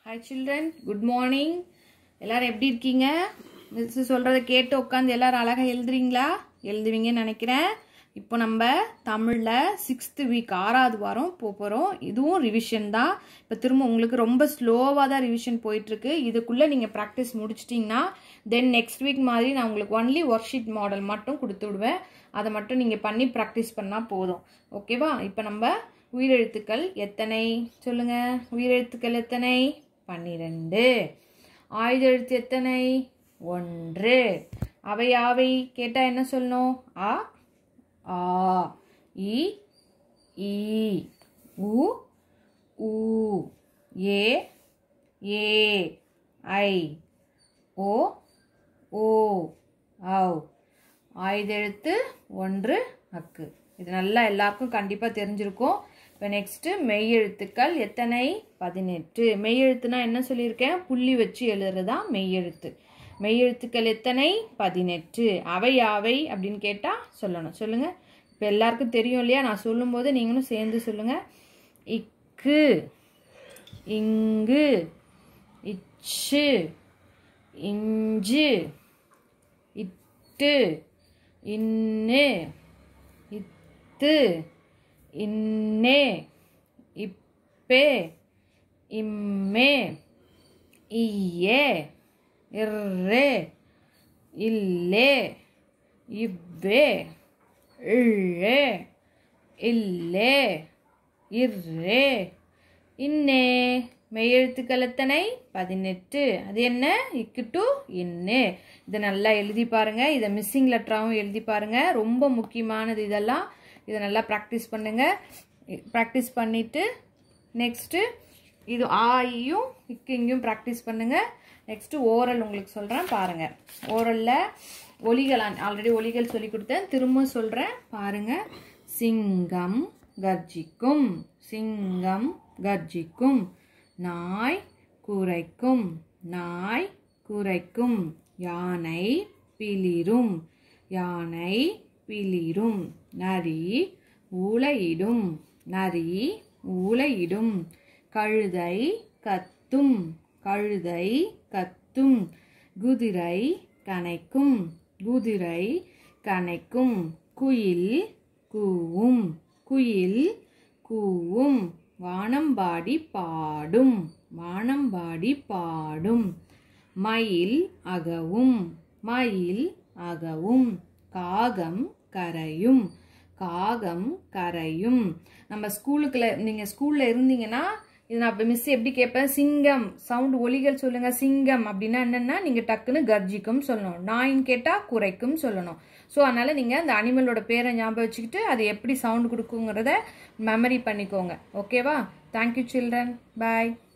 hi children good morning எல்லாரும் எப்படி இருக்கீங்க மிஸ் சொல்கிறத கேட்டு உட்காந்து எல்லாரும் அழகாக எழுதுறீங்களா எழுதுவீங்கன்னு நினைக்கிறேன் இப்போ நம்ம தமிழில் சிக்ஸ்த்து வீக் ஆறாவது வாரம் போக போகிறோம் இதுவும் ரிவிஷன் தான் இப்போ திரும்ப உங்களுக்கு ரொம்ப ஸ்லோவாக தான் ரிவிஷன் போயிட்டுருக்கு இதுக்குள்ளே நீங்கள் ப்ராக்டிஸ் முடிச்சிட்டிங்கன்னா தென் நெக்ஸ்ட் வீக் மாதிரி நான் உங்களுக்கு ஒன்லி ஒர்க் ஷீட் மாடல் மட்டும் கொடுத்து விடுவேன் அதை மட்டும் நீங்கள் பண்ணி ப்ராக்டிஸ் பண்ணால் போதும் ஓகேவா இப்போ நம்ம உயிரெழுத்துக்கள் எத்தனை சொல்லுங்க உயிரெழுத்துக்கள் எத்தனை பன்னிரெண்டு ஆயுத எழுத்து எத்தனை ஒன்று அவை யாவை கேட்டால் என்ன சொல்லணும் ஆ ஆ இ ஈ உ ஊ ஏ ஏ ஐ ஓ ஓ ஔ ஆயுதெழுத்து ஒன்று அக்கு இது நல்லா எல்லாருக்கும் கண்டிப்பாக தெரிஞ்சிருக்கும் இப்போ நெக்ஸ்ட்டு மெய்யெழுத்துக்கள் எத்தனை பதினெட்டு மெய்யெழுத்துனா என்ன சொல்லியிருக்கேன் புள்ளி வச்சு எழுதுறது தான் மெய்யெழுத்து மெய்யெழுத்துக்கள் எத்தனை பதினெட்டு அவை யாவை அப்படின்னு கேட்டால் சொல்லணும் சொல்லுங்கள் இப்போ எல்லாருக்கும் தெரியும் இல்லையா நான் சொல்லும்போது நீங்களும் சேர்ந்து சொல்லுங்கள் இக்கு இங்கு இச்சு இஞ்சு இட்டு இன்னு இத்து இன்னே இப்பே இம்மே ஈயே இர்ரே இல்லே இவ்வே இள்ளே இல்லே இர்ரே இன்னே மெய்யெழுத்துக்கள் எத்தனை பதினெட்டு அது என்ன இக்கு டு இன்னு இதை நல்லா எழுதி பாருங்க இதை மிஸ்ஸிங் லெட்டராகவும் எழுதி பாருங்க ரொம்ப முக்கியமானது இதெல்லாம் இதை நல்லா ப்ராக்டிஸ் பண்ணுங்க ப்ராக்டிஸ் பண்ணிட்டு நெக்ஸ்ட்டு இது ஆயும் இக்கு இங்கேயும் ப்ராக்டிஸ் பண்ணுங்க நெக்ஸ்ட்டு ஓரல் உங்களுக்கு சொல்கிறேன் பாருங்கள் ஓரலில் ஒலிகள் ஆல்ரெடி ஒலிகள் சொல்லி கொடுத்தேன் திரும்ப சொல்கிறேன் பாருங்கள் சிங்கம் கர்ஜிக்கும் சிங்கம் கர்ஜிக்கும் நாய் குரைக்கும் நாய் குரைக்கும் யானை பிளிரும் யானை பிளிரும் நரி ஊளையிடும் நரி ஊளையிடும் கழுதை கத்தும் கழுதை கத்தும் குதிரை கனைக்கும் குதிரை கனைக்கும் குயில் கூவும் குயில் கூவும் வானம்பாடி பாடும் வானம்பாடி பாடும் மயில் அகவும் மயில் அகவும் காகம் கரையும் காகம் கரையும் நம்ம ஸ்கூலுக்குள்ள நீங்கள் ஸ்கூலில் இருந்தீங்கன்னா இது நான் இப்போ மிஸ் எப்படி கேட்பேன் சிங்கம் சவுண்ட் ஒலிகள் சொல்லுங்க சிங்கம் அப்படின்னா என்னன்னா நீங்கள் டக்குன்னு கர்ஜிக்கும் சொல்லணும் நாயின்னு கேட்டால் குறைக்கும் சொல்லணும் ஸோ அதனால் நீங்கள் அந்த அனிமலோட பேரை ஞாபகம் வச்சுக்கிட்டு அது எப்படி சவுண்ட் கொடுக்குங்கிறத மெமரி பண்ணிக்கோங்க ஓகேவா தேங்க்யூ சில்ட்ரன் பாய்